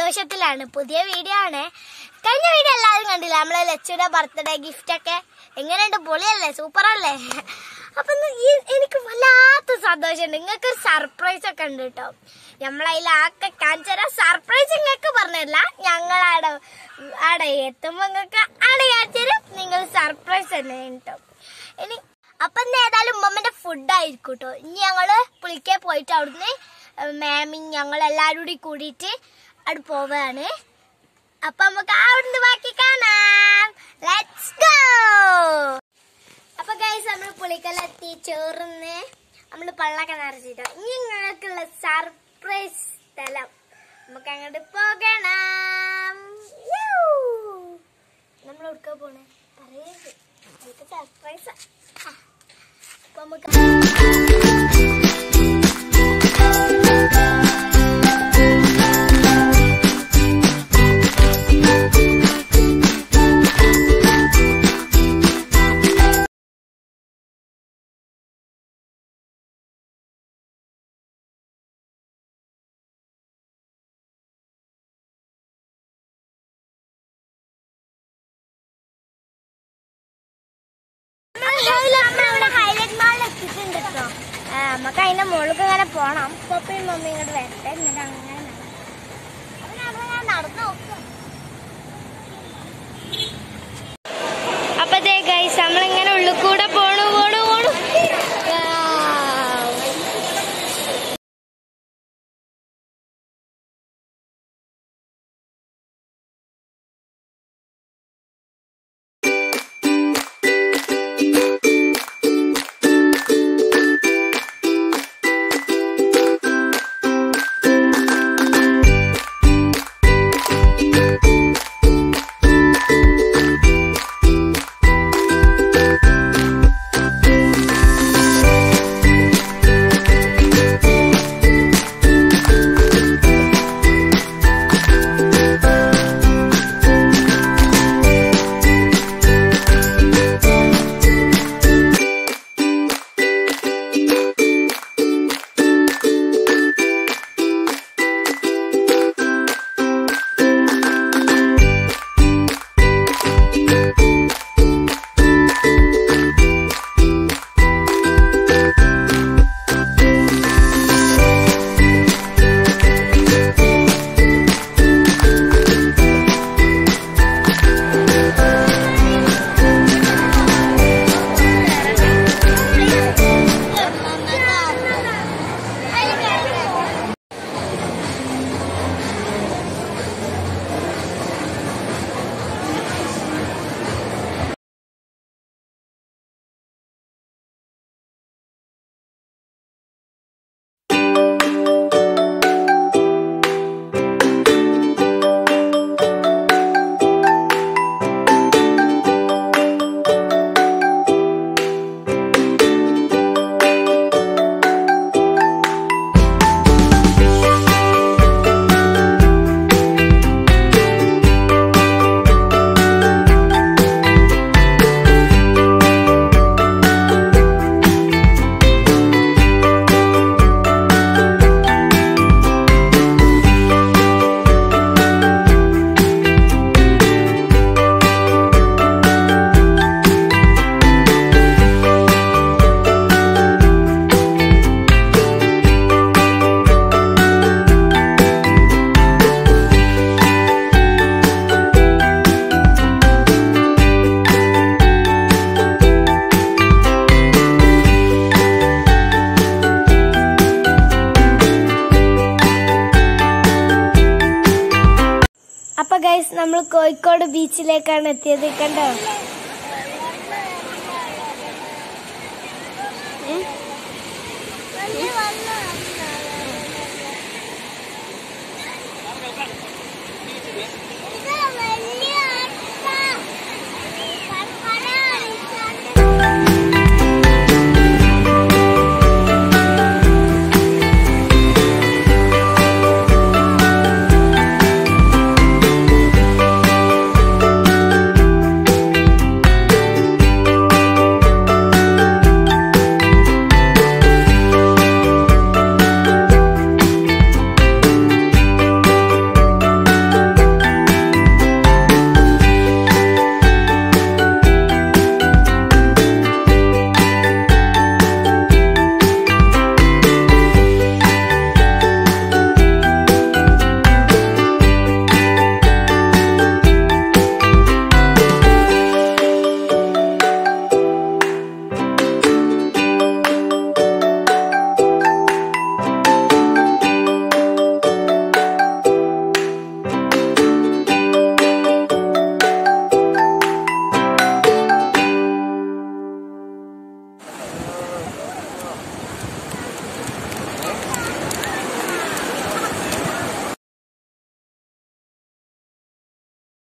സന്തോഷത്തിലാണ് പുതിയ വീഡിയോ ആണ് കഴിഞ്ഞ വീഡിയോ എല്ലാവരും കണ്ടില്ല നമ്മളെ ലച്ചുയുടെ ബർത്ത്ഡേ ഗിഫ്റ്റ് ഒക്കെ എങ്ങനെയുണ്ട് പൊളിയല്ലേ സൂപ്പർ അല്ലേ അപ്പൊ ഇന്ന് ഈ എനിക്ക് വല്ലാത്ത സന്തോഷമുണ്ട് നിങ്ങൾക്ക് ഒരു സർപ്രൈസ് ഒക്കെ ഉണ്ട് കേട്ടോ നമ്മളതിൽ ആക്കെ കാണിച്ചുതരാ സർപ്രൈസ് നിങ്ങൾക്ക് പറഞ്ഞല്ല ഞങ്ങൾ അവിടെ അവിടെ എത്തുമ്പോ നിങ്ങൾക്ക് അവിടെ കാണിച്ചുതരും നിങ്ങൾ സർപ്രൈസ് തന്നെ കേട്ടോ ഇനി അപ്പൊ ഇന്ന് ഏതായാലും ഉമ്മമ്മന്റെ ഫുഡ് ആയിരിക്കും കേട്ടോ ഇനി ഞങ്ങള് പുളിക്കെ പോയിട്ട് അവിടുന്ന് മാമി ഞങ്ങൾ എല്ലാരും കൂടി കൂടിയിട്ട് അവിടെ പോവാണ് അപ്പൊ നമുക്ക് അവിടുന്ന് ബാക്കി കാണാം ലെറ്റ്സ് ഗോ അപ്പൊ ഗൈസ് നമ്മൾ പുളിക്കലെത്തി ചോറിന്ന് നമ്മൾ പള്ളൊക്കെ നിറച്ചിട്ടോ ഇനി നിങ്ങൾക്കുള്ള സർപ്രൈസ് സ്ഥലം നമുക്ക് അങ്ങോട്ട് പോകണം നമ്മൾ എവിടുക്ക പോണേ പറയരുത് നമുക്ക് സർപ്രൈസ് അപ്പൊ നമുക്ക് ഹൈലൈറ്റ് മാളിൽ എത്തിയിട്ടുണ്ട് കേട്ടോ നമുക്ക് അതിന്റെ മുകളിൽ ഇങ്ങനെ പോണം പപ്പയും മമ്മിയും ഇങ്ങോട്ട് വരട്ടെ എന്നിട്ട് അങ്ങനെ നടക്കാം. അപ്പൊ ഞങ്ങൾ ഇങ്ങനെ നടന്നു നോക്കാം അപ്പൊ ദേ ഗൈസ് നമ്മളിങ്ങനെ ഉള്ളിൽ കൂടെ പോണു പോണു പോണു അപ്പൊ ഗൈസ് നമ്മൾ കോഴിക്കോട് ബീച്ചിലേക്കാണ് എത്തിയത് കണ്ടോ